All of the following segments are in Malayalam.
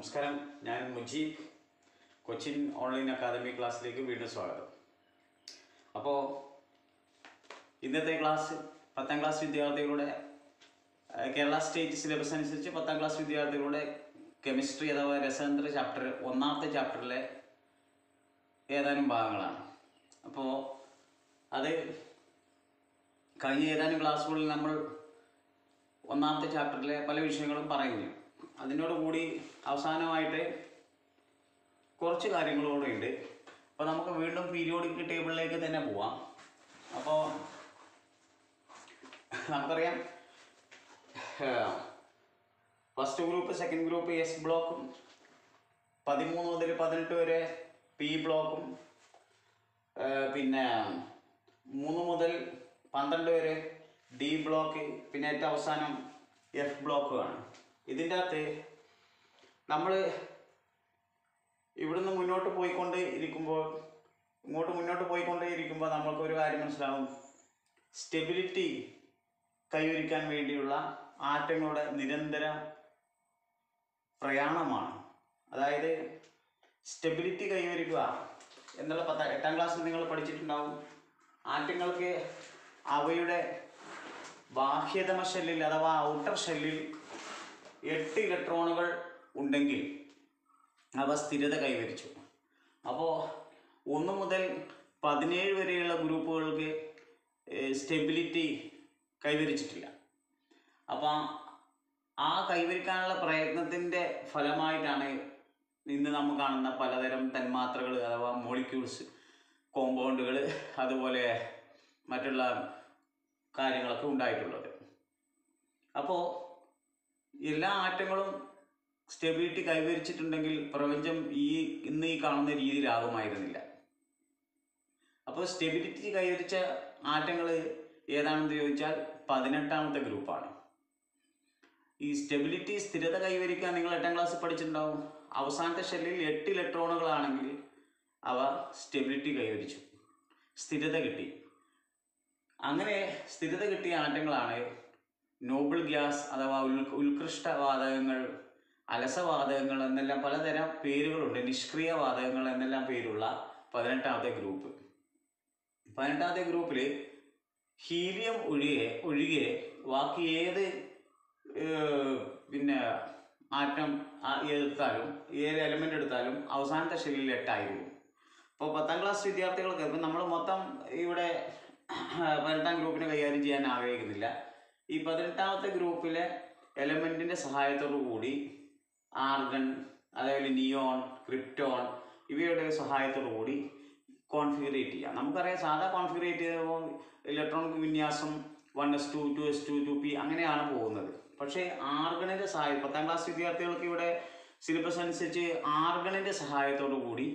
നമസ്കാരം ഞാൻ മുജീബ് കൊച്ചിൻ ഓൺലൈൻ അക്കാദമി ക്ലാസ്സിലേക്ക് വീണ്ടും സ്വാഗതം അപ്പോൾ ഇന്നത്തെ ക്ലാസ് പത്താം ക്ലാസ് വിദ്യാർത്ഥികളുടെ ഏഹ്, കേരള സ്റ്റേറ്റ് സിലബസ് അനുസരിച്ച് പത്താം ക്ലാസ് വിദ്യാർത്ഥികളുടെ കെമിസ്ട്രി അഥവാ രസതന്ത്ര ചാപ്റ്റർ ഒന്നാമത്തെ ചാപ്റ്ററിലെ ഏതാനും ഭാഗങ്ങളാണ് അപ്പോൾ അത് കഴിഞ്ഞ ഏതാനും ക്ലാസ്സുകളിൽ നമ്മൾ ഒന്നാമത്തെ ചാപ്റ്ററിലെ പല വിഷയങ്ങളും പറയുന്നു അതിനോട് കൂടി അവസാനമായിട്ട് കുറച്ച് കാര്യങ്ങളൂടെ ഉണ്ട് അപ്പോൾ നമുക്ക് വീണ്ടും പീരിയോഡിക് ടേബിളിലേക്ക് തന്നെ പോവാം അപ്പോൾ നമുക്കറിയാം first group second group S ബ്ലോക്കും പതിമൂന്ന് മുതൽ പതിനെട്ട് വരെ പി ബ്ലോക്കും ഏഹ് പിന്നെ മൂന്ന് മുതൽ പന്ത്രണ്ട് വരെ ഡി ബ്ലോക്ക് പിന്നെ ഏറ്റവും അവസാനം എഫ് ബ്ലോക്കുമാണ് ഇതിൻ്റെ അകത്ത് നമ്മൾ ഇവിടുന്ന് മുന്നോട്ട് പോയിക്കൊണ്ട് ഇരിക്കുമ്പോൾ ഇങ്ങോട്ട് മുന്നോട്ട് പോയിക്കൊണ്ട് ഇരിക്കുമ്പോൾ നമ്മൾക്ക് ഒരു കാര്യം മനസ്സിലാവും സ്റ്റെബിലിറ്റി കൈവരിക്കാൻ വേണ്ടിയുള്ള ആറ്റങ്ങളുടെ നിരന്തര പ്രയാണമാണ് അതായത് സ്റ്റെബിലിറ്റി കൈവരിക്കുക എന്നുള്ള പത്ത എട്ടാം ക്ലാസ്സിൽ നിങ്ങൾ പഠിച്ചിട്ടുണ്ടാവും ആറ്റങ്ങൾക്ക് അവയുടെ ബാഹ്യതമ ഷെല്ലിൽ അഥവാ ഔട്ടർ ഷെല്ലിൽ എട്ട് ഇലക്ട്രോണുകൾ ഉണ്ടെങ്കിൽ അവ സ്ഥിരത കൈവരിച്ചു അപ്പോൾ ഒന്ന് മുതൽ പതിനേഴ് വരെയുള്ള ഗ്രൂപ്പുകൾക്ക് സ്റ്റെബിലിറ്റി കൈവരിച്ചിട്ടില്ല അപ്പോൾ ആ കൈവരിക്കാനുള്ള പ്രയത്നത്തിൻ്റെ ഫലമായിട്ടാണ് ഇന്ന് നമ്മൾ കാണുന്ന പലതരം തന്മാത്രകൾ അഥവാ മോളിക്യൂൾസ് കോമ്പൗണ്ടുകൾ അതുപോലെ മറ്റുള്ള കാര്യങ്ങളൊക്കെ ഉണ്ടായിട്ടുള്ളത് അപ്പോൾ എല്ലാ ആറ്റങ്ങളും സ്റ്റെബിലിറ്റി കൈവരിച്ചിട്ടുണ്ടെങ്കിൽ പ്രപഞ്ചം ഈ ഇന്ന് ഈ കാണുന്ന രീതിയിലാകുമായിരുന്നില്ല അപ്പോൾ സ്റ്റെബിലിറ്റി കൈവരിച്ച ആറ്റങ്ങൾ ഏതാണെന്ന് ചോദിച്ചാൽ പതിനെട്ടാമത്തെ ഗ്രൂപ്പാണ് ഈ സ്റ്റെബിലിറ്റി സ്ഥിരത കൈവരിക്കാൻ നിങ്ങൾ എട്ടാം ക്ലാസ്സിൽ പഠിച്ചിട്ടുണ്ടാവും അവസാനത്തെ ഷെല്ലിൽ എട്ട് ഇലക്ട്രോണുകളാണെങ്കിൽ അവ സ്റ്റെബിലിറ്റി കൈവരിച്ചു സ്ഥിരത കിട്ടി അങ്ങനെ സ്ഥിരത കിട്ടിയ ആറ്റങ്ങളാണ് നോബിൾ ഗ്യാസ് അഥവാ ഉൽ ഉത്കൃഷ്ട വാതകങ്ങൾ അലസവാതകങ്ങൾ എന്നെല്ലാം പലതരം പേരുകളുണ്ട് നിഷ്ക്രിയ വാതകങ്ങൾ എന്നെല്ലാം പേരുള്ള പതിനെട്ടാമത്തെ ഗ്രൂപ്പ് പതിനെട്ടാമത്തെ ഗ്രൂപ്പിൽ ഹീലിയം ഒഴികെ ഒഴികെ ബാക്കി ഏത് ഏഹ്, പിന്നെ ആറ്റം ആ- എടുത്താലും ഏത് എലമെൻ്റ് എടുത്താലും അവസാനത്തെ ഷെല്ലിൽ എട്ടായിരിക്കും അപ്പോൾ പത്താം ക്ലാസ് വിദ്യാർത്ഥികൾക്ക് ഇപ്പം നമ്മൾ മൊത്തം ഇവിടെ പതിനെട്ടാം ഗ്രൂപ്പിനെ കൈകാര്യം ചെയ്യാൻ ആഗ്രഹിക്കുന്നില്ല ഈ പതിനെട്ടാമത്തെ ഗ്രൂപ്പിലെ എലമെൻറ്റിൻ്റെ സഹായത്തോടു കൂടി ആർഗൺ അതേപോലെ നിയോൺ ക്രിപ്റ്റോൺ ഇവയുടെ സഹായത്തോടു കൂടി കോൺഫിഗറേറ്റ് ചെയ്യാം നമുക്കറിയാം സാധാ കോൺഫിഗറേറ്റ് ചെയ്യുമ്പോൾ ഇലക്ട്രോണിക് വിന്യാസം one S two two S two two P അങ്ങനെയാണ് പോകുന്നത് പക്ഷേ ആർഗണിൻ്റെ സഹായം പത്താം ക്ലാസ് വിദ്യാർത്ഥികൾക്ക് ഇവിടെ സിലബസ് അനുസരിച്ച് ആർഗണിൻ്റെ സഹായത്തോടു കൂടി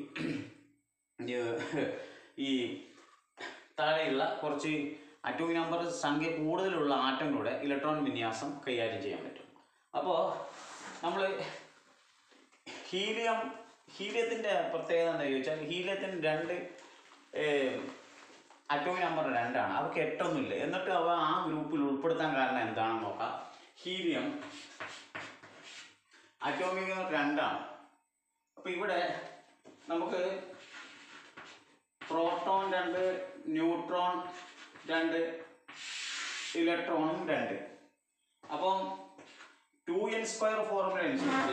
ഏഹ് ഈ താഴെയുള്ള കുറച്ച് അറ്റോമിക് നമ്പർ സംഖ്യ കൂടുതലുള്ള ആറ്റങ്ങളുടെ ഇലക്ട്രോൺ വിന്യാസം കൈകാര്യം ചെയ്യാൻ പറ്റും അപ്പോൾ നമ്മൾ ഹീലിയം ഹീലിയത്തിൻ്റെ പ്രത്യേകത എന്താ ചോദിച്ചാൽ ഹീലിയത്തിന് രണ്ട് അറ്റോമിക് നമ്പർ രണ്ടാണ് അവർക്ക് എട്ടൊന്നുമില്ല എന്നിട്ട് അവ ആ ഗ്രൂപ്പിൽ ഉൾപ്പെടുത്താൻ കാരണം എന്താണെന്ന് നോക്കാം ഹീലിയം അറ്റോമിക് നമ്പർ രണ്ടാണ് അപ്പോൾ ഇവിടെ നമുക്ക് പ്രോട്ടോൺ രണ്ട് ന്യൂട്രോൺ രണ്ട് ഇലക്ട്രോണും രണ്ട് അപ്പം ടു എൻ സ്ക്വയർ ഫോർമുല അനുസരിച്ച്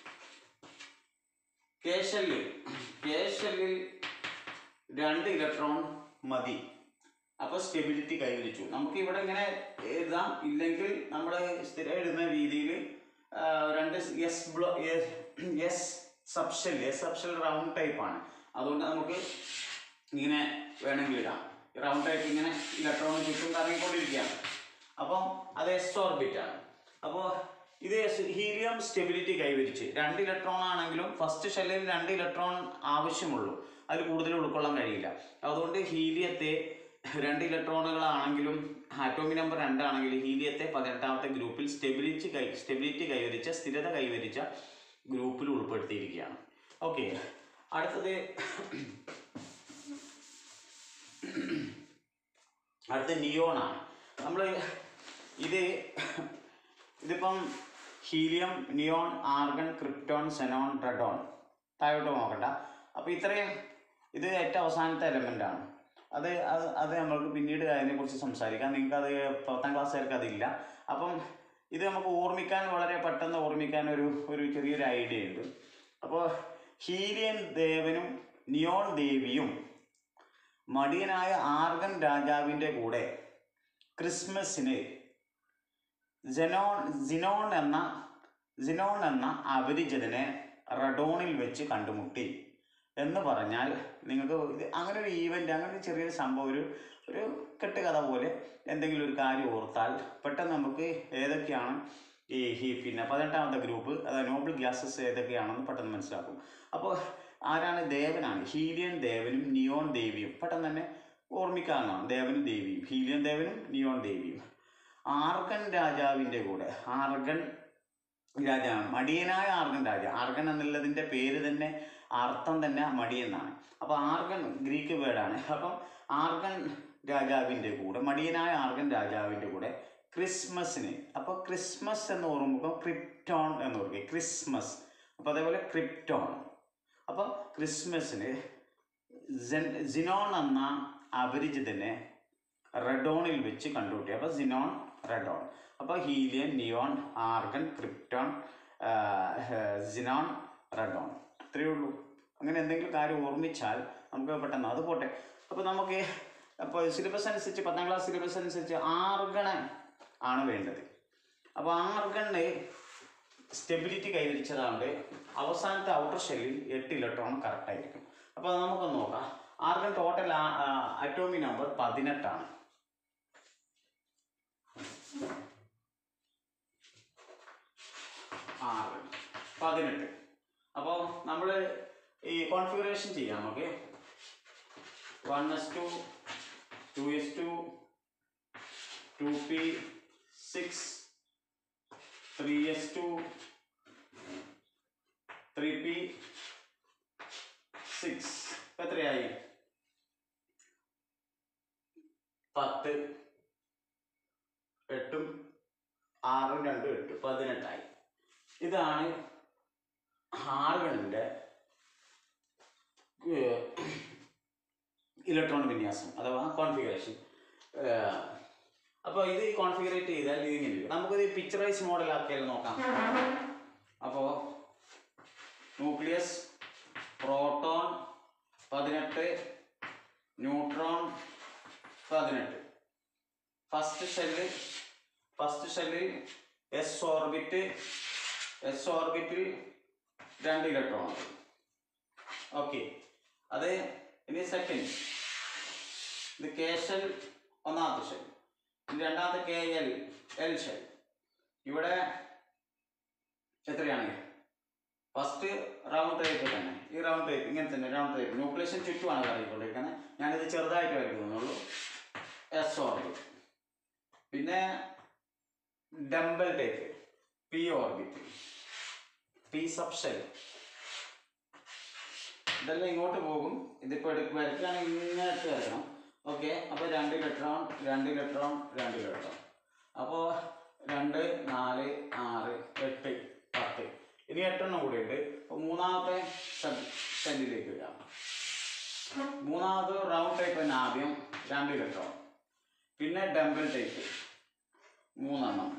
കെ ഷെല്ലിൽ കെ ഷെല്ലിൽ രണ്ട് ഇലക്ട്രോൺ മതി അപ്പോൾ സ്റ്റെബിലിറ്റി കൈവരിച്ചു നമുക്ക് ഇവിടെ ഇങ്ങനെ എഴുതാം ഇല്ലെങ്കിൽ നമ്മൾ സ്ഥിരം എഴുതുന്ന രീതിയിൽ രണ്ട് എസ് ബ്ലോ S subshell S subshell round type ആണ് അതുകൊണ്ട് നമുക്ക് ഇങ്ങനെ വേണമെങ്കിൽ ഇടാം റൗണ്ട് ടൈപ്പ് ഇങ്ങനെ ഇലക്ട്രോൺ ചുറ്റും കറങ്ങിക്കൊണ്ടിരിക്കുകയാണ് അപ്പം അത് എസ് ഓർബിറ്റ് ആണ് അപ്പോൾ ഇത് ഹീലിയം സ്റ്റെബിലിറ്റി കൈവരിച്ച് രണ്ട് ഇലക്ട്രോൺ ആണെങ്കിലും ഫസ്റ്റ് ഷെല്ലിൽ രണ്ട് ഇലക്ട്രോൺ ആവശ്യമുള്ളൂ അതിൽ കൂടുതൽ ഉൾക്കൊള്ളാൻ കഴിയില്ല അതുകൊണ്ട് ഹീലിയത്തെ രണ്ട് ഇലക്ട്രോണുകളാണെങ്കിലും ആറ്റോമിക് നമ്പർ രണ്ടാണെങ്കിൽ ഹീലിയത്തെ പതിനെട്ടാമത്തെ ഗ്രൂപ്പിൽ സ്റ്റെബിലിറ്റി കൈ സ്റ്റെബിലിറ്റി കൈവരിച്ച സ്ഥിരത കൈവരിച്ച ഗ്രൂപ്പിൽ ഉൾപ്പെടുത്തിയിരിക്കുകയാണ് ഓക്കെ അടുത്തത് അടുത്ത നിയോണാണ് നമ്മൾ ഇത് ഇതിപ്പം helium neon argon krypton xenon radon താഴോട്ട് നോക്കണ്ട അപ്പോൾ ഇത്രയും ഇത് ഏറ്റവും അവസാനത്തെ എലമെൻ്റ് ആണ് അത് അത് അത് നമ്മൾക്ക് പിന്നീട് അതിനെക്കുറിച്ച് സംസാരിക്കാം നിങ്ങൾക്ക് അത് പത്താം ക്ലാസ്സുകാർക്ക് അതില്ല അപ്പം ഇത് നമുക്ക് ഓർമ്മിക്കാൻ വളരെ പെട്ടെന്ന് ഓർമ്മിക്കാൻ ഒരു ഒരു ചെറിയൊരു ഐഡിയ ഉണ്ട് അപ്പോൾ ഹീലിയൻ ദേവനും നിയോൺ ദേവിയും മടിയനായ ആർഗൻ രാജാവിൻ്റെ കൂടെ ക്രിസ്മസിന് ജനോൺ സിനോൺ എന്ന സിനോൺ എന്ന അപരിചിതനെ റഡോണിൽ വെച്ച് കണ്ടുമുട്ടി എന്ന് പറഞ്ഞാൽ നിങ്ങൾക്ക് ഇത് അങ്ങനെ ഒരു ഈവൻ്റ് അങ്ങനെ ഒരു ചെറിയൊരു സംഭവം ഒരു ഒരു കെട്ടുകഥ പോലെ എന്തെങ്കിലും ഒരു കാര്യം ഓർത്താൽ പെട്ടെന്ന് നമുക്ക് ഏതൊക്കെയാണ് ഈ ഈ പിന്നെ പതിനെട്ടാമത്തെ ഗ്രൂപ്പ് അതായത് നോബിൾ ഗ്യാസസ് ഏതൊക്കെയാണെന്ന് പെട്ടെന്ന് മനസ്സിലാക്കും അപ്പോൾ ആരാണ് ദേവനാണ് ഹീലിയൻ ദേവനും നിയോൺ ദേവിയും പെട്ടെന്ന് തന്നെ ഓർമ്മിക്കാവുന്നതാണ് ദേവനും ദേവിയും ഹീലിയൻ ദേവനും നിയോൺ ദേവിയും ആർഗൻ രാജാവിൻ്റെ കൂടെ ആർഗൻ രാജാവ് മടിയനായ ആർഗൻ രാജ ആർഗൻ എന്നുള്ളതിൻ്റെ പേര് തന്നെ അർത്ഥം തന്നെ മടിയൻ എന്നാണ് അപ്പോൾ ആർഗൻ ഗ്രീക്ക് വേർഡാണ് അപ്പം ആർഗൻ രാജാവിൻ്റെ കൂടെ മടിയനായ ആർഗൻ രാജാവിൻ്റെ കൂടെ ക്രിസ്മസിന് അപ്പോൾ ക്രിസ്മസ് എന്ന് ഓർമ്മിക്കുമ്പോൾ ക്രിപ്റ്റോൺ എന്ന് ഓർക്കുക ക്രിസ്മസ് അപ്പോൾ അതേപോലെ ക്രിപ്റ്റോൺ അപ്പോൾ ക്രിസ്മസിന് സെൻ- സിനോൺ എന്ന അപരിചിതനെ റെഡോണിൽ വെച്ച് കണ്ടുപിട്ടി അപ്പോൾ സിനോൺ റെഡോൺ അപ്പോൾ ഹീലിയൻ നിയോൺ ആർഗൻ ക്രിപ്റ്റോൺ ആ, സിനോൺ റെഡോൺ ഇത്രയേ ഉള്ളൂ അങ്ങനെ എന്തെങ്കിലും കാര്യം ഓർമ്മിച്ചാൽ നമുക്ക് പെട്ടെന്ന് അത് പോട്ടെ അപ്പോൾ നമുക്ക് അപ്പോൾ സിലബസ് അനുസരിച്ച് പത്താം ക്ലാസ് സിലബസ് അനുസരിച്ച് ആർഗണ ആണ് വേണ്ടത് അപ്പോൾ ആർഗണ് സ്റ്റെബിലിറ്റി കൈവരിച്ചതാണ്ട് അവസാനത്തെ ഔട്ടർ ഷെല്ലിൽ എട്ട് ഇലക്ട്രോൺ കറക്റ്റ് ആയിരിക്കും അപ്പോൾ നമുക്കൊന്ന് നോക്കാം ആർഗൺ ടോട്ടൽ അറ്റോമി നമ്പർ പതിനെട്ടാണ് ആറ് പതിനെട്ട് അപ്പോൾ നമ്മൾ ഈ കോൺഫിഗറേഷൻ ചെയ്യാം നമുക്ക് one S two two S two two P six three S two three P six എത്രയായി പത്ത് എട്ടും ആറും രണ്ടും എട്ട് പതിനെട്ടായി ഇതാണ് ആറുകളിൻ്റെ ഇലക്ട്രോൺ വിന്യാസം അഥവാ കോൺഫിഗറേഷൻ അപ്പോൾ ഇത് കോൺഫിഗറേറ്റ് ചെയ്താൽ ഇതിങ്ങനെ വരും നമുക്കിത് പിക്ചറൈസ് മോഡൽ ആക്കിയാൽ നോക്കാം അപ്പോൾ ന്യൂക്ലിയസ് പ്രോട്ടോൺ പതിനെട്ട് ന്യൂട്രോൺ പതിനെട്ട് ഫസ്റ്റ് ഷെല്ല് ഫസ്റ്റ് ഷെല്ലിൽ എസ് ഓർബിറ്റ് എസ് ഓർബിറ്റിൽ രണ്ട് ഇലക്ട്രോൺ ഓക്കെ അത് ഇനി സെക്കൻഡ് ഇത് കെ ഷെൽ ഒന്നാമത്തെ ഷെൽ ഇത് രണ്ടാമത്തെ കെ എൽ എൽ ഷെൽ ഇവിടെ എത്രയാണ് ഫസ്റ്റ് റൗണ്ട് ടൈപ്പ് തന്നെ ഈ റൗണ്ട് ടൈപ്പ് ഇങ്ങനെ തന്നെ റൗണ്ട് ടൈപ്പ് ന്യൂക്ലിയസിന് ചുറ്റുമാണ് കറങ്ങിക്കൊണ്ടിരിക്കുന്നത് ഞാനിത് ചെറുതായിട്ട് വരയ്ക്കുന്നുള്ളൂ എസ് ഓർബിറ്റ് പിന്നെ dumbbell type P orbit P subshell ഇതെല്ലാം ഇങ്ങോട്ട് പോകും ഇതിപ്പോൾ എടുക്കുക വരയ്ക്കുകയാണെങ്കിൽ ഇങ്ങനെ ഇട്ട് വരക്കണം ഓക്കെ അപ്പോൾ രണ്ട് ഇലക്ട്രോൺ രണ്ട് ഇലക്ട്രോൺ രണ്ട് ഇലക്ട്രോൺ അപ്പോൾ രണ്ട് നാല് ആറ് എട്ട് പത്ത് ഇനി എട്ടെണ്ണം കൂടി ഉണ്ട് അപ്പോൾ മൂന്നാമത്തെ സെല്ലിലേക്ക് വരാം മൂന്നാമത് റൗണ്ട് ടൈപ്പ് തന്നെ ആദ്യം രണ്ട് ഇലക്ട്രോൺ പിന്നെ ഡംബൽ ടൈപ്പ് മൂന്നെണ്ണം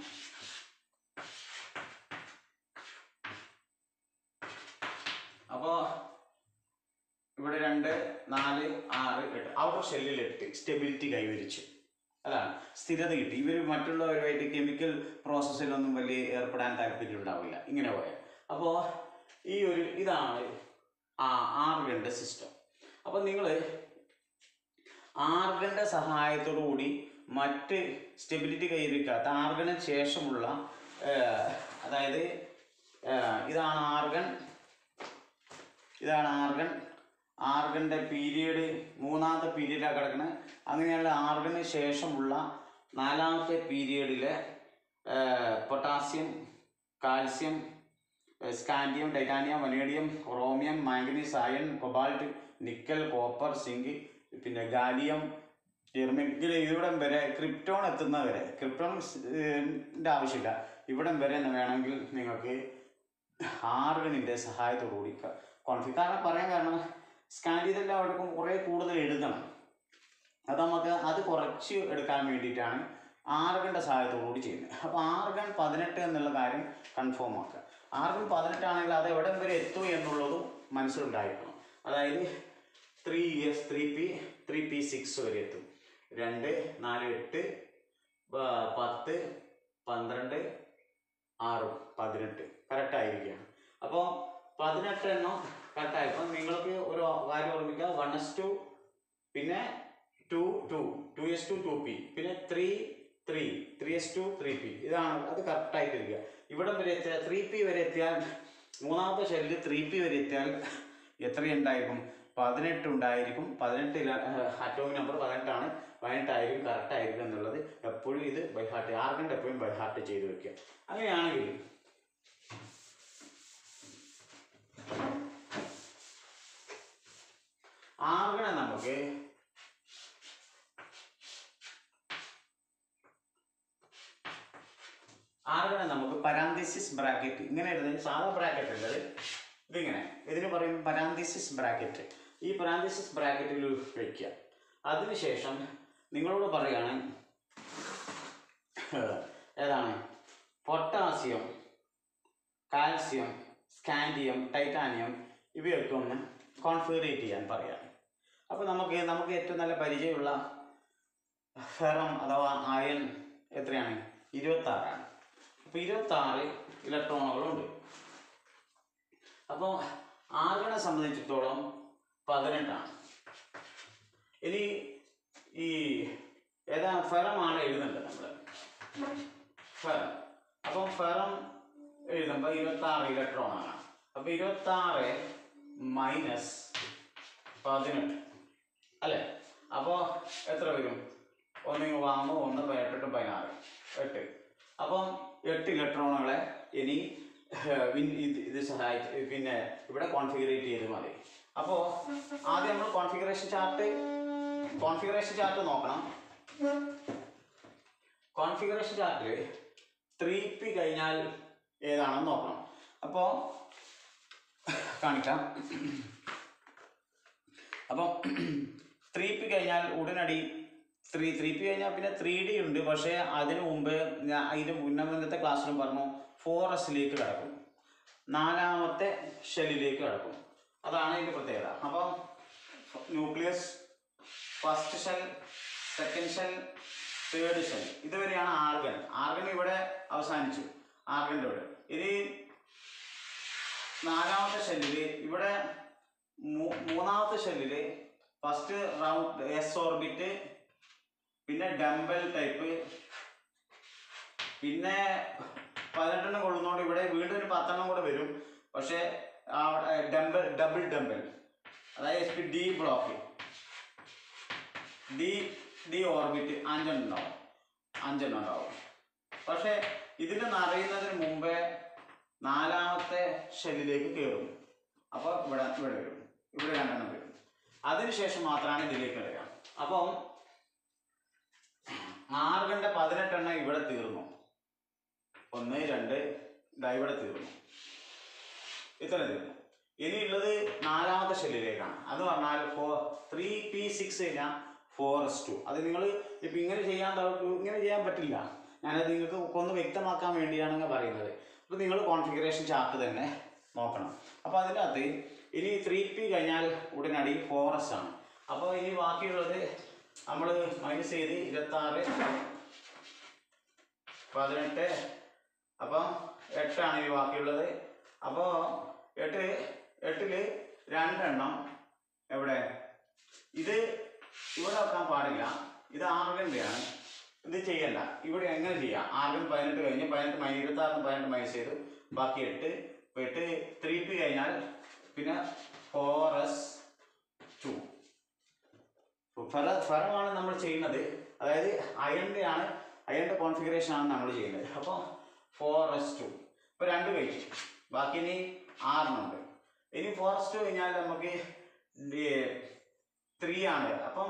അപ്പോൾ ഇവിടെ രണ്ട് നാല് ആറ് എട്ട് ഔട്ടർ ഷെല്ലിൽ എട്ട് സ്റ്റെബിലിറ്റി കൈവരിച്ചു അതാണ് സ്ഥിരത കിട്ടി ഇവർ മറ്റുള്ളവരുമായിട്ട് കെമിക്കൽ പ്രോസസ്സിലൊന്നും വലിയ ഏർപ്പെടാൻ താല്പര്യം ഉണ്ടാവില്ല ഇങ്ങനെ പോയാൽ അപ്പോൾ ഈ ഒരു ഇതാണ് ആ ആർഗൻ്റെ സിസ്റ്റം അപ്പോൾ നിങ്ങൾ ആർഗൻ്റെ സഹായത്തോടു കൂടി മറ്റ് സ്റ്റെബിലിറ്റി കൈവരിക്കാത്ത ആർഗന് ശേഷമുള്ള ഏർ, അതായത് ഏർ, ഇതാണ് ആർഗൺ ഇതാണ് ആർഗൺ ആർഗൻ്റെ പീരീഡ് മൂന്നാമത്തെ പീരീഡിലാണ് കിടക്കുന്നത് അങ്ങനെയുള്ള ആർഗന് ശേഷമുള്ള നാലാമത്തെ പീരീഡിലെ പൊട്ടാസ്യം കാൽസ്യം ഏഹ് scandium titanium vanadium chromium manganese iron cobalt nickel copper zinc പിന്നെ ഗാലിയം ജെർമിൻ ഇങ്ങനെ ഇവിടം വരെ ക്രിപ്റ്റോൺ എത്തുന്നവരെ ക്രിപ്റ്റോൺ ന്റെ ആവശ്യമില്ല ഇവിടം വരെ എന്ന് വേണമെങ്കിൽ നിങ്ങൾക്ക് ആർഗണിൻ്റെ സഹായത്തോടുകൂടി കോൺഫിഗ് കാരണം പറയാൻ കാരണം സ്കാൻ ചെയ്തെല്ലാം അവിടെ കുറേ കൂടുതൽ എഴുതണം അത് നമുക്ക് അത് കുറച്ച് എടുക്കാൻ വേണ്ടിയിട്ടാണ് ആർഗണിൻ്റെ സഹായത്തോടുകൂടി ചെയ്യുന്നത് അപ്പോൾ ആർഗൺ പതിനെട്ട് എന്നുള്ള കാര്യം കൺഫേം ആക്കുക ആർഗൺ പതിനെട്ടാണെങ്കിൽ അത് എവിടം വരെ എത്തും എന്നുള്ളതും മനസ്സിലുണ്ടായിരിക്കണം അതായത് three years three P three P six വരെ എത്തും രണ്ട് നാല് എട്ട് പ- പത്ത് പന്ത്രണ്ട് ആറ് പതിനെട്ട് കറക്റ്റ് ആയിരിക്കുകയാണ് അപ്പോൾ പതിനെട്ട് എണ്ണം കറക്റ്റായി അപ്പം നിങ്ങൾക്ക് ഒരു കാര്യം ഓർമ്മിക്കുക വൺ എസ് ടു പിന്നെ two two two S two two P പിന്നെ three three three S two three P ഇതാണ് അത് കറക്റ്റായിട്ട് ഇരിക്കുക ഇവിടം വരെ എത്തിയാൽ ത്രീ പി വരെ എത്തിയാൽ മൂന്നാമത്തെ ഷെല്ലിൽ ത്രീ പി വരെ എത്തിയാൽ എത്രയുണ്ടായിരിക്കും പതിനെട്ട് ഉണ്ടായിരിക്കും പതിനെട്ട് അറ്റോമിക് നമ്പർ പതിനെട്ടാണ് പതിനെട്ടായിരിക്കും കറക്റ്റ് ആയിരിക്കും എന്നുള്ളത് എപ്പോഴും ഇത് ബൈ ഹാർട്ട് ആർഗണ്ട് എപ്പോഴും ബൈ ഹാർട്ട് ചെയ്ത് വെക്കുക അങ്ങനെയാണെങ്കിൽ ആർഗണെ നമുക്ക് ആർഗണെ നമുക്ക് പരാന്തിസിസ് ബ്രാക്കറ്റ് ഇങ്ങനെ എഴുതുന്നത് സാധാ ബ്രാക്കറ്റ് അല്ലത് ഇതിങ്ങനെ ഇതിന് പറയും പരാന്തിസിസ് ബ്രാക്കറ്റ് ഈ പരാന്തിസിസ് ബ്രാക്കറ്റിൽ വയ്ക്കുക അതിനുശേഷം നിങ്ങളോട് പറയാണ് ഏതാണ് പൊട്ടാസ്യം കാൽസ്യം സ്കാൻഡിയം ടൈറ്റാനിയം ഇവയൊക്കെ ഒന്ന് കോൺഫിഗറേറ്റ് ചെയ്യാൻ പറയാം അപ്പോൾ നമുക്ക് നമുക്ക് ഏറ്റവും നല്ല പരിചയമുള്ള ഫെറം അഥവാ അയൺ എത്രയാണ് ഇരുപത്താറാണ് അപ്പോൾ ഇരുപത്താറ് ഇലക്ട്രോണുകളുണ്ട് അപ്പോൾ ആർഗണെ സംബന്ധിച്ചിടത്തോളം പതിനെട്ടാണ് ഇനി ഈ ഏതാ ഫെറമാണ് എഴുതേണ്ടത് നമ്മൾ ഫെറം അപ്പം ഫെറം എഴുതുമ്പോൾ ഇരുപത്തി ആറ് ഇലക്ട്രോൺ ആണ് അപ്പൊ ഇരുപത്തി ആറ് മൈനസ് പതിനെട്ട് അല്ലേ അപ്പോൾ എത്ര വരും ഒന്നിങ്ങ് വാങ്ങുമ്പോൾ ഒന്ന് എട്ടെട്ടും പതിനാറ് എട്ട് അപ്പം എട്ട് ഇലക്ട്രോണുകളെ ഇനി ഏഹ്, വിൻ- ഇത് ഇത് സഹായിച്ച് പിന്നെ ഇവിടെ കോൺഫിഗറേറ്റ് ചെയ്ത് മതി അപ്പോൾ ആദ്യം നമ്മൾ കോൺഫിഗറേഷൻ ചാർട്ട് കോൺഫിഗറേഷൻ ചാർട്ട് നോക്കണം കോൺഫിഗറേഷൻ ചാർട്ടിൽ ത്രീ പി കഴിഞ്ഞാൽ ഏതാണെന്ന് നോക്കണം അപ്പോൾ കാണിക്കാം അപ്പം ത്രീ പി കഴിഞ്ഞാൽ ഉടനടി ത്രീ ത്രീ പി കഴിഞ്ഞാൽ പിന്നെ ത്രീ ഡി ഉണ്ട് പക്ഷേ അതിന് മുമ്പ് ഞാൻ അതിൻ്റെ മുന്നേ മുന്നത്തെ ക്ലാസ്സിലും പറഞ്ഞു ഫോർ എസിലേക്ക് കിടക്കും നാലാമത്തെ ഷെല്ലിലേക്ക് കിടക്കും അതാണ് ഇതിൻ്റെ പ്രത്യേകത അപ്പം nucleus first shell second shell third shell ഇതുവരെയാണ് ആർഗൺ ആർഗൺ ഇവിടെ അവസാനിച്ചു ആർഗൻ്റെ ഇവിടെ ഇനി നാലാമത്തെ ഷെല്ലില് ഇവിടെ മൂ- മൂന്നാമത്തെ ഷെല്ലില് ഫസ്റ്റ് റൗണ്ട് എസ് ഓർബിറ്റ് പിന്നെ ഡംബൽ ടൈപ്പ് പിന്നെ പതിനെട്ടെണ്ണം കൊള്ളുന്നതുകൊണ്ട് ഇവിടെ വീണ്ടും ഒരു പത്തെണ്ണം കൂടെ വരും പക്ഷേ ഡംബൽ ഡബിൾ ഡംബൽ അതായത് S P D block D D orbit അഞ്ചെണ്ണം ഉണ്ടാവും അഞ്ചെണ്ണം ഉണ്ടാവും പക്ഷേ ഇതിൽ നിറയുന്നതിന് മുമ്പേ നാലാമത്തെ ഷെല്ലിലേക്ക് കയറും അപ്പോൾ ഇവിടെ ഇവിടെ വരും ഇവിടെ രണ്ടെണ്ണം വരും അതിനുശേഷം മാത്രമാണ് ഇതിലേക്ക് വരിക അപ്പം ആർഗന്റെ പതിനെട്ടെണ്ണം ഇവിടെ തീർന്നു ഒന്ന് രണ്ട് ഇതാ ഇവിടെ തീർന്നു ഇത്ര തീർന്നു ഇനിയുള്ളത് നാലാമത്തെ ഷെല്ലിലേക്കാണ് അത് പറഞ്ഞാൽ ഫോർ ത്രീ പി സിക്സ് കഴിഞ്ഞാൽ ഫോർ എസ് ടു അത് നിങ്ങൾ ഇപ്പം ഇങ്ങനെ ചെയ്യാൻ ത- ഇങ്ങനെ ചെയ്യാൻ പറ്റില്ല ഞാനത് നിങ്ങൾക്ക് ഒന്ന് വ്യക്തമാക്കാൻ വേണ്ടിയാണ് പറയുന്നത് അപ്പോൾ നിങ്ങൾ കോൺഫിഗറേഷൻ ചാർട്ട് തന്നെ നോക്കണം അപ്പോൾ അതിനകത്ത് ഇനി ത്രീ പി കഴിഞ്ഞാൽ ഉടനടി ഫോർ എസ് ആണ് അപ്പോൾ ഇനി ബാക്കിയുള്ളത് നമ്മൾ മൈനസ് ചെയ്ത് ഇരുപത്താറ് പതിനെട്ട് അപ്പം എട്ടാണ് ഇനി ബാക്കിയുള്ളത് അപ്പോൾ എട്ട് എട്ടില് രണ്ടെണ്ണം എവിടെ ഇത് ഇവിടെ വെക്കാൻ പാടില്ല ഇത് ആർഗൻ്റെയാണ് ഇത് ചെയ്യണ്ട ഇവിടെ എങ്ങനെ ചെയ്യാം ആർഗൻ പതിനെട്ട് കഴിഞ്ഞ് പതിനെട്ട് മൈ ഇരുപത്തി ആറിന് പതിനെട്ട് മൈനസ് ചെയ്തു ബാക്കി എട്ട് ഇപ്പൊ എട്ട് ത്രീ പി കഴിഞ്ഞാൽ പിന്നെ ഫോർ എസ് ടു ഫല ഫലമാണ് നമ്മൾ ചെയ്യുന്നത് അതായത് അയണിൻ്റെ ആണ് അയണിൻ്റെ കോൺഫിഗറേഷൻ ആണ് നമ്മൾ ചെയ്യുന്നത് അപ്പോൾ ഫോർ എസ് ടു ഇപ്പോൾ രണ്ട് കഴിഞ്ഞു ബാക്കി ഇനി ആറെണ്ണുണ്ട് ഇനി ഫോർ എസ് ടു കഴിഞ്ഞാൽ നമുക്ക് ത്രീ ആണ് അപ്പം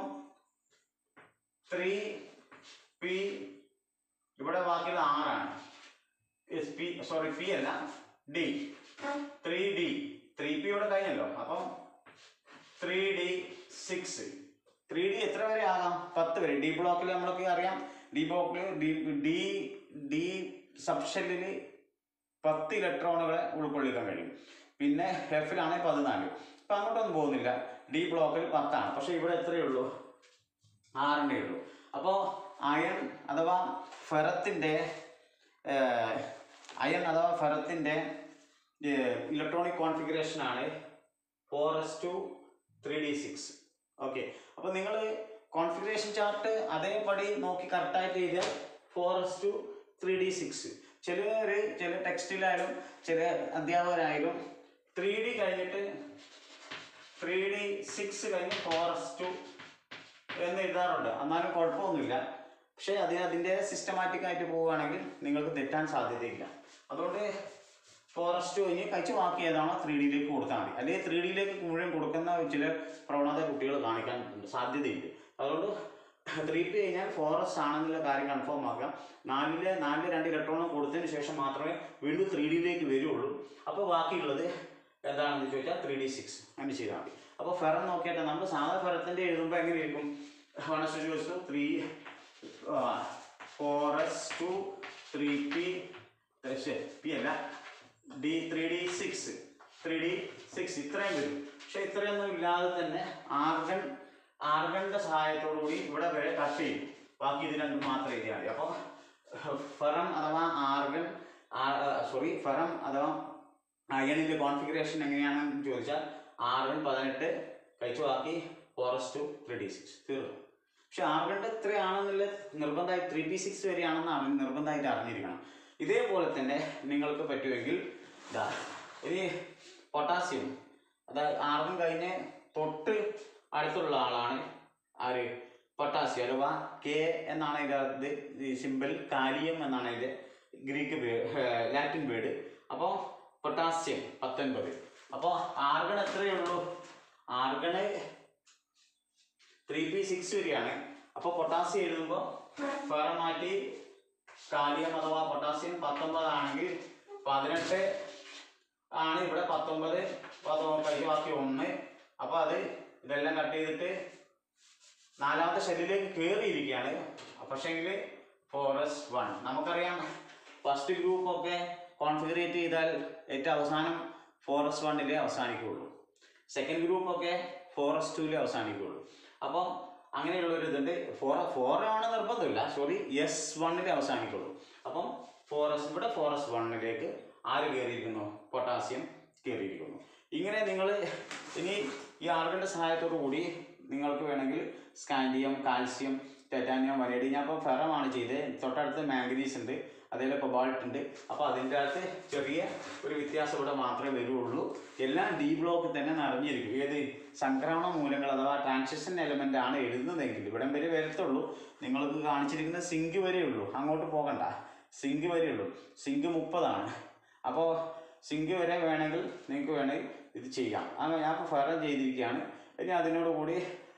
ത്രീ പി ഇവിടെ ബാക്കിയുള്ളത് ആറാണ് പി സോറി പി അല്ല D three D three P ഇവിടെ കഴിഞ്ഞല്ലോ അപ്പം three D six three D എത്ര വരെ ആകാം പത്ത് വരെ ഡി ബ്ലോക്കിൽ നമ്മളൊക്കെ അറിയാം ഡി ബ്ലോക്കിൽ ഡി ഡി ഡി സബ്ഷെല്ലിൽ പത്ത് ഇലക്ട്രോണുകളെ ഉൾക്കൊള്ളിക്കാൻ കഴിയും പിന്നെ എഫിലാണെങ്കിൽ പതിനാല് ഇപ്പം അങ്ങോട്ടൊന്നും പോകുന്നില്ല ഡി ബ്ലോക്കിൽ പത്താണ് പക്ഷെ ഇവിടെ എത്രയേ ഉള്ളൂ ആറിൻ്റെ ഉള്ളൂ അപ്പോൾ അയൺ അഥവാ ഫെറത്തിൻ്റെ അയൺ അഥവാ ഫെറത്തിൻ്റെ ഇലക്ട്രോണിക് കോൺഫിഗറേഷനാണ് four S two three D six okay അപ്പോൾ നിങ്ങൾ കോൺഫിഗറേഷൻ ചാർട്ട് അതേപടി നോക്കി കറക്റ്റായിട്ട് എഴുതിയാൽ four S two three D six ചിലർ ചില ടെക്സ്റ്റിലായാലും ചില അധ്യാപകരായാലും ത്രീ ഡി കഴിഞ്ഞിട്ട് ത്രീ ഡി സിക്സ് കഴിഞ്ഞ് ഫോർ എസ് ടു എന്ന് എഴുതാറുണ്ട് എന്നാലും കുഴപ്പമൊന്നുമില്ല പക്ഷേ അതിന് അതിൻ്റെ സിസ്റ്റമാറ്റിക് ആയിട്ട് പോവുകയാണെങ്കിൽ നിങ്ങൾക്ക് തെറ്റാൻ സാധ്യതയില്ല അതുകൊണ്ട് ഫോറസ്റ്റ് കഴിഞ്ഞ് കഴിച്ച് ബാക്കി ഏതാണോ ത്രീ ഡിയിലേക്ക് കൊടുത്താൽ മതി അല്ലെങ്കിൽ ത്രീ ഡിയിലേക്ക് മുഴുവൻ കൊടുക്കുന്ന ചില പ്രവണത കുട്ടികൾ കാണിക്കാൻ സാധ്യതയുണ്ട് അതുകൊണ്ട് ത്രീ പി കഴിഞ്ഞാൽ ഫോറസ്റ്റ് ആണെന്നുള്ള കാര്യം കൺഫേം ആക്കുക നാലില് നാലില് രണ്ട് ഇലക്ട്രോണും കൊടുത്തതിന് ശേഷം മാത്രമേ വീണ്ടും ത്രീ ഡിയിലേക്ക് വരുള്ളൂ അപ്പോൾ ബാക്കിയുള്ളത് എന്താണെന്ന് ചോദിച്ചാൽ ത്രീ ഡി സിക്സ് അങ്ങനെ ചെയ്താൽ മതി അപ്പോൾ ഫെറം നോക്കിയിട്ട് നമ്മൾ സാധാ ഫെറത്തിൻ്റെ എഴുതുമ്പോൾ എങ്ങനെയായിരിക്കും വൺ എസ് ചോദിച്ചു three four S two three P P അല്ല D three D six three D six ഇത്രയും വരും പക്ഷെ ഇത്രയൊന്നും ഇല്ലാതെ തന്നെ ആർഗൺ ആർഗണിൻ്റെ സഹായത്തോടു കൂടി ഇവിടെ വരെ കട്ട് ചെയ്യും ബാക്കി ഇത് രണ്ടും മാത്രം എഴുതിയാൽ മതി അപ്പോൾ ഫെറം അഥവാ ആർഗൺ സോറി ഫെറം അഥവാ അയണിൻ്റെ കോൺഫിഗറേഷൻ എങ്ങനെയാണെന്ന് ചോദിച്ചാൽ ആർഗൺ പതിനെട്ട് കഴിച്ചു ബാക്കി four S two three D six തീർന്നു പക്ഷെ ആർഗണിൻ്റെ എത്രയാണെന്നുള്ള നിർബന്ധമായി ത്രീ പി സിക്സ് വരെയാണെന്ന് അറിഞ്ഞ് നിർബന്ധമായിട്ട് അറിഞ്ഞിരിക്കണം ഇതേപോലെ തന്നെ നിങ്ങൾക്ക് പറ്റുമെങ്കിൽ ഇതാ ഇനി പൊട്ടാസ്യം അതായത് ആർഗൺ കഴിഞ്ഞ് തൊട്ട് അടുത്തുള്ള ആളാണ് ആര് പൊട്ടാസ്യം അഥവാ കെ എന്നാണ് ഇതിൻ്റെ സിമ്പിൾ കാലിയം എന്നാണ് ഇതിൻ്റെ ഗ്രീക്ക് ലാറ്റിൻ വേർഡ് അപ്പോൾ പൊട്ടാസ്യം പത്തൊൻപത് അപ്പോൾ ആർഗൺ എത്രയേ ഉള്ളൂ ആർഗണ് ത്രീ പി സിക്സ് വരെയാണ് അപ്പോൾ പൊട്ടാസ്യം എഴുതുമ്പോൾ വേറെ മാറ്റി കാലിയം അഥവാ പൊട്ടാസ്യം പത്തൊമ്പതാണെങ്കിൽ പതിനെട്ട് ആണ് ഇവിടെ പത്തൊമ്പത് പത്തൊമ്പത് കഴിഞ്ഞ് ബാക്കി ഒന്ന് അപ്പോൾ അത് ഇതെല്ലാം കട്ട് ചെയ്തിട്ട് നാലാമത്തെ ഷെല്ലിലേക്ക് കയറിയിരിക്കുകയാണ് പക്ഷേങ്കിൽ ഫോറസ് വൺ നമുക്കറിയാം ഫസ്റ്റ് ഗ്രൂപ്പ് ഒക്കെ കോൺഫിഗറേറ്റ് ചെയ്താൽ ഏറ്റവും അവസാനം ഫോറസ് വണ്ണിലേ അവസാനിക്കുകയുള്ളൂ സെക്കൻഡ് ഗ്രൂപ്പ് ഒക്കെ ഫോറസ് ടൂവിലേ അവസാനിക്കുകയുള്ളൂ അപ്പോൾ അങ്ങനെയുള്ള ഒരു ഇതുണ്ട് ഫോർ ഫോർ ആണ് നിർബന്ധമില്ല സോറി എസ് വണ്ണിലേ അവസാനിക്കുള്ളൂ അപ്പം ഫോറസ് ഇവിടെ ഫോറസ് വണ്ണിലേക്ക് ആര് കയറിയിരിക്കുന്നു പൊട്ടാസ്യം കയറിയിരിക്കുന്നു ഇങ്ങനെ നിങ്ങൾ ഇനി ഈ ആർഗന്റെ സഹായത്തോടു കൂടി നിങ്ങൾക്ക് വേണമെങ്കിൽ സ്കാൻഡിയം കാൽസ്യം ടൈറ്റാനിയം വനേഡി ഞാൻ ഇപ്പോൾ ഫെറമാണ് ചെയ്തത് തൊട്ടടുത്ത് മാംഗനീസ് ഉണ്ട് അതേപോലെ കൊബാൾട്ട് ഉണ്ട് അപ്പോൾ അതിൻ്റെ അകത്ത് ചെറിയ ഒരു വ്യത്യാസം ഇവിടെ മാത്രമേ വരുള്ളൂ എല്ലാം ഡി ബ്ലോക്ക് തന്നെ നിറഞ്ഞിരിക്കും ഏത് സംക്രമണ മൂലങ്ങൾ അഥവാ ട്രാൻസിഷൻ എലമെൻ്റ് ആണ് എഴുതുന്നതെങ്കിൽ ഇവിടം വരെ വരത്തുള്ളൂ നിങ്ങൾക്ക് കാണിച്ചിരിക്കുന്ന സിങ്ക് വരെ ഉള്ളൂ അങ്ങോട്ട് പോകണ്ട സിങ്ക് വരെ ഉള്ളൂ സിങ്ക് മുപ്പതാണ് അപ്പോൾ സിങ്ക് വരെ വേണമെങ്കിൽ നിങ്ങൾക്ക് വേണമെങ്കിൽ ഇത് ചെയ്യാം അങ്ങനെ ഞാൻ ഇപ്പോൾ ഫെറം ചെയ്തിരിക്കുകയാണ് ഇനി അതിനോട് കൂടി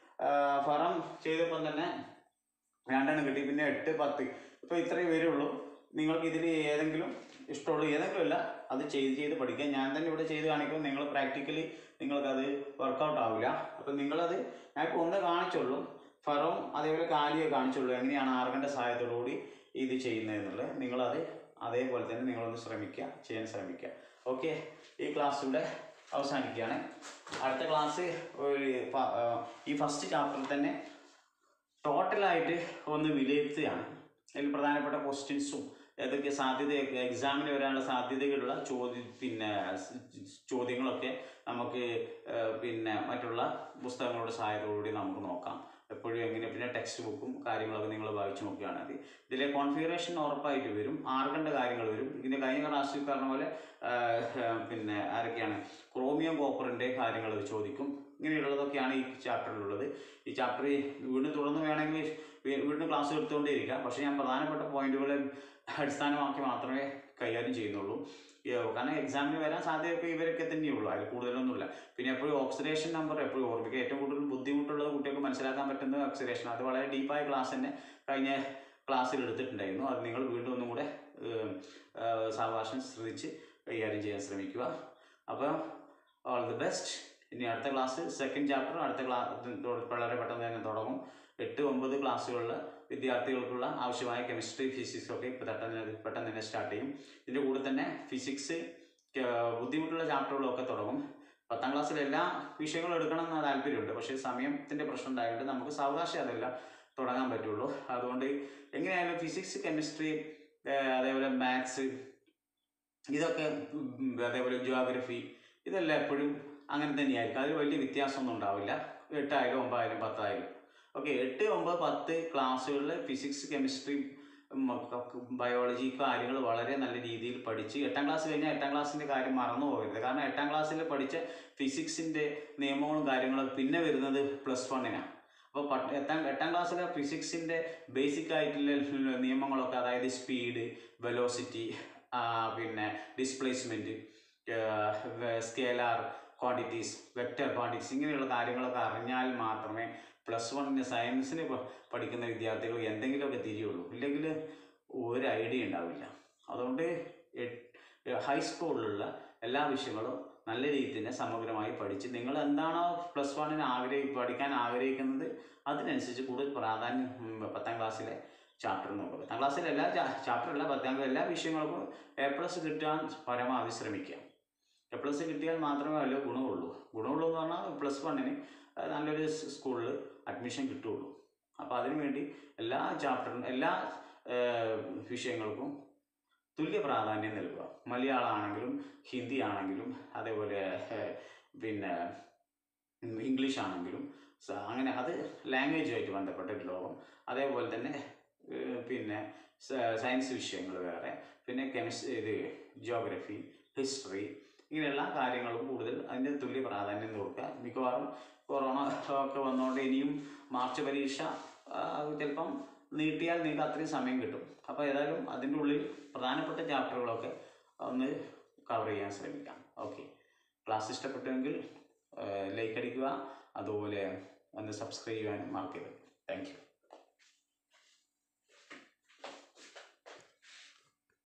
ഫെറം ചെയ്തപ്പം തന്നെ രണ്ടെണ്ണം കിട്ടി പിന്നെ എട്ട് പത്ത് ഇപ്പോൾ ഇത്രയും വരുള്ളൂ നിങ്ങൾക്ക് ഇതിൽ ഏതെങ്കിലും ഇഷ്ടമുള്ള ഏതെങ്കിലും അല്ല അത് ചെയ്ത് ചെയ്ത് പഠിക്കുക ഞാൻ തന്നെ ഇവിടെ ചെയ്ത് കാണിക്കുമ്പോൾ നിങ്ങൾ പ്രാക്ടിക്കലി നിങ്ങൾക്കത് വർക്കൗട്ട് ആവില്ല അപ്പം നിങ്ങളത് ഞാൻ ഇപ്പോൾ ഒന്ന് കാണിച്ചുള്ളൂ ഫറവും അതേപോലെ കാലിയോ കാണിച്ചുള്ളൂ എങ്ങനെയാണ് ആർഗൻ്റെ സഹായത്തോടു കൂടി ഇത് ചെയ്യുന്നതെന്നുള്ളത് നിങ്ങളത് അതേപോലെ തന്നെ നിങ്ങളൊന്ന് ശ്രമിക്കുക ചെയ്യാൻ ശ്രമിക്കുക ഓക്കെ ഈ ക്ലാസ് ഇവിടെ അവസാനിക്കുകയാണ് അടുത്ത ക്ലാസ് ഒരു പ- ആ, ഈ ഫസ്റ്റ് ചാപ്റ്ററിൽ തന്നെ ടോട്ടലായിട്ട് ഒന്ന് വിലയിരുത്തുകയാണ് അതിൽ പ്രധാനപ്പെട്ട ക്വസ്റ്റ്യൻസും ഏതൊക്കെ സാധ്യത എക്സാമിന് വരാനുള്ള സാധ്യതകളുള്ള ചോദ്യ പിന്നെ സ് ചോദ്യങ്ങളൊക്കെ നമുക്ക് ആ, പിന്നെ മറ്റുള്ള പുസ്തകങ്ങളുടെ സഹായത്തോടുകൂടി നമുക്ക് നോക്കാം എപ്പോഴും എങ്ങനെ പിന്നെ ടെക്സ്റ്റ് ബുക്കും കാര്യങ്ങളൊക്കെ നിങ്ങൾ വായിച്ചു നോക്കുകയാണ് മതി ഇതിലെ കോൺഫിഗറേഷൻ ഉറപ്പായിട്ട് വരും ആർഗൻ്റെ കാര്യങ്ങൾ വരും ഇതിൻ്റെ കഴിഞ്ഞ ക്ലാസ്സിൽ പറഞ്ഞ പോലെ ആ, പിന്നെ ആരൊക്കെയാണ് ക്രോമിയം കോപ്പറിൻ്റെ കാര്യങ്ങൾ ചോദിക്കും ഇങ്ങനെയുള്ളതൊക്കെയാണ് ഈ ചാപ്റ്ററിലുള്ളത് ഈ ചാപ്റ്റർ വീണ്ടും തുടർന്ന് വേണമെങ്കിൽ വീ- വീണ്ടും ക്ലാസ് എടുത്തുകൊണ്ടേയിരിക്കാം പക്ഷേ ഞാൻ പ്രധാനപ്പെട്ട പോയിന്റുകളെ അടിസ്ഥാനമാക്കി മാത്രമേ കൈകാര്യം ചെയ്യുന്നുള്ളൂ ഈ, കാരണം എക്സാമിന് വരാൻ സാധ്യതയൊക്കെ ഇവരൊക്കെ തന്നെയുള്ളൂ അതിൽ കൂടുതലൊന്നുമില്ല പിന്നെ എപ്പോഴും ഓക്സിഡേഷൻ നമ്പർ എപ്പോഴും ഓർമ്മിക്കുക ഏറ്റവും കൂടുതൽ ബുദ്ധിമുട്ടുള്ളത് കുട്ടികൾക്ക് മനസ്സിലാക്കാൻ പറ്റുന്നത് ഓക്സിഡേഷൻ അത് വളരെ ഡീപ്പായ ക്ലാസ് തന്നെ കഴിഞ്ഞ ക്ലാസ്സിൽ എടുത്തിട്ടുണ്ടായിരുന്നു അത് നിങ്ങൾ വീണ്ടും ഒന്നും കൂടെ ഏഹ്, ഏഹ്, സാവകാശം ശ്രദ്ധിച്ച് കൈകാര്യം ചെയ്യാൻ ശ്രമിക്കുക അപ്പോൾ ഓൾ ദി ബെസ്റ്റ് ഇനി അടുത്ത ക്ലാസ് സെക്കൻഡ് ചാപ്റ്റർ അടുത്ത ക്ലാസ് വളരെ പെട്ടെന്ന് തന്നെ തുടങ്ങും എട്ട് ഒമ്പത് ക്ലാസ്സുകളിൽ വിദ്യാർത്ഥികൾക്കുള്ള ആവശ്യമായ കെമിസ്ട്രി ഫിസിക്സ് ഒക്കെ ഇപ്പോൾ പെട്ടെന്ന് പെട്ടെന്ന് തന്നെ സ്റ്റാർട്ട് ചെയ്യും ഇതിൻ്റെ കൂടെ തന്നെ ഫിസിക്സ് ബുദ്ധിമുട്ടുള്ള ചാപ്റ്ററുകളൊക്കെ തുടങ്ങും പത്താം ക്ലാസ്സിൽ എല്ലാ വിഷയങ്ങളും എടുക്കണം എന്ന താല്പര്യമുണ്ട് പക്ഷേ സമയത്തിൻ്റെ പ്രശ്നം ഉണ്ടായതുകൊണ്ട് നമുക്ക് സാവകാശം അതെല്ലാം തുടങ്ങാൻ പറ്റുള്ളൂ അതുകൊണ്ട് എങ്ങനെയായാലും ഫിസിക്സ് കെമിസ്ട്രി അതേപോലെ മാത്സ് ഇതൊക്കെ ഉം, അതേപോലെ ജിയോഗ്രഫി ഇതെല്ലാം എപ്പോഴും അങ്ങനെ തന്നെയായിരിക്കും അതിൽ വലിയ വ്യത്യാസമൊന്നും ഉണ്ടാവില്ല എട്ടായാലും ഒമ്പതായാലും പത്തായാലും ഓക്കെ എട്ട് ഒമ്പത് പത്ത് ക്ലാസ്സുകളിൽ ഫിസിക്സ് കെമിസ്ട്രി ബയോളജി കാര്യങ്ങൾ വളരെ നല്ല രീതിയിൽ പഠിച്ച് എട്ടാം ക്ലാസ് കഴിഞ്ഞാൽ എട്ടാം ക്ലാസ്സിൻ്റെ കാര്യം മറന്നു പോകരുത് കാരണം എട്ടാം ക്ലാസ്സിൽ പഠിച്ച ഫിസിക്സിൻ്റെ നിയമങ്ങളും കാര്യങ്ങളും പിന്നെ വരുന്നത് പ്ലസ് വണ്ണിനാണ് അപ്പോൾ പട്ട് എട്ടാം എട്ടാം ക്ലാസ്സിലെ ഫിസിക്സിൻ്റെ ബേസിക് ആയിട്ടുള്ള നിയമങ്ങളൊക്കെ അതായത് സ്പീഡ് വെലോസിറ്റി പിന്നെ displacement scalar quantities vector quantities ഇങ്ങനെയുള്ള കാര്യങ്ങളൊക്കെ അറിഞ്ഞാൽ മാത്രമേ പ്ലസ് വണ്ണിന് സയൻസിന് പ- പഠിക്കുന്ന വിദ്യാർത്ഥികൾ എന്തെങ്കിലുമൊക്കെ തിരിയുള്ളൂ ഇല്ലെങ്കിൽ ഒരു ഐഡിയ ഉണ്ടാവില്ല അതുകൊണ്ട് എ- ഹൈസ്കൂളിലുള്ള എല്ലാ വിഷയങ്ങളും നല്ല രീതിയിൽ തന്നെ സമഗ്രമായി പഠിച്ച് നിങ്ങൾ എന്താണോ പ്ലസ് വണ്ണിന് ആഗ്രഹി പഠിക്കാൻ ആഗ്രഹിക്കുന്നത് അതിനനുസരിച്ച് കൂടുതൽ പ്രാധാന്യം ഉം, പത്താം ക്ലാസ്സിലെ ചാപ്റ്റർ നോക്കുക പത്താം ക്ലാസ്സിലെ എല്ലാ ചാപ്റ്റർ അല്ല പത്താം ക്ലാസ് എല്ലാ വിഷയങ്ങൾക്കും എ പ്ലസ് കിട്ടാൻ പരമാവധി ശ്രമിക്കുക എ പ്ലസ് കിട്ടിയാൽ മാത്രമേ അതിൽ ഗുണമുള്ളൂ ഗുണമുള്ളൂ എന്ന് പറഞ്ഞാൽ പ്ലസ് വണ്ണിന് നല്ലൊരു സ്കൂളിൽ അഡ്മിഷൻ കിട്ടുകയുള്ളൂ അപ്പോൾ അതിനുവേണ്ടി എല്ലാ ചാപ്റ്ററിനും എല്ലാ ഏഹ്, വിഷയങ്ങൾക്കും തുല്യ പ്രാധാന്യം നൽകുക മലയാളം ആണെങ്കിലും ഹിന്ദി ആണെങ്കിലും അതേപോലെ ഏഹ്, പിന്നെ ഉം, ഇംഗ്ലീഷ് ആണെങ്കിലും സ- അങ്ങനെ അത് ലാംഗ്വേജുമായിട്ട് ബന്ധപ്പെട്ടിട്ടുള്ളതും അതേപോലെ തന്നെ ഏഹ്, പിന്നെ സ- സയൻസ് വിഷയങ്ങൾ വേറെ പിന്നെ കെമിസ്ട്രി ഇത് ജിയോഗ്രഫി ഹിസ്റ്ററി ഇങ്ങനെയുള്ള കാര്യങ്ങളും കൂടുതൽ അതിന് തുല്യ പ്രാധാന്യം കൊടുക്കുക മിക്കവാറും കൊറോണ ഒക്കെ വന്നുകൊണ്ട് ഇനിയും മാർച്ച് പരീക്ഷ ആ, ചിലപ്പം നീട്ടിയാൽ നിങ്ങൾക്ക് അത്രയും സമയം കിട്ടും അപ്പോൾ ഏതായാലും അതിൻ്റെ ഉള്ളിൽ പ്രധാനപ്പെട്ട ചാപ്റ്ററുകളൊക്കെ ഒന്ന് കവർ ചെയ്യാൻ ശ്രമിക്കാം ഓക്കെ ക്ലാസ് ഇഷ്ടപ്പെട്ടുവെങ്കിൽ ലൈക്ക് അടിക്കുക അതുപോലെ ഒന്ന് സബ്സ്ക്രൈബ് ചെയ്യാനും മറക്കരുത് താങ്ക് യു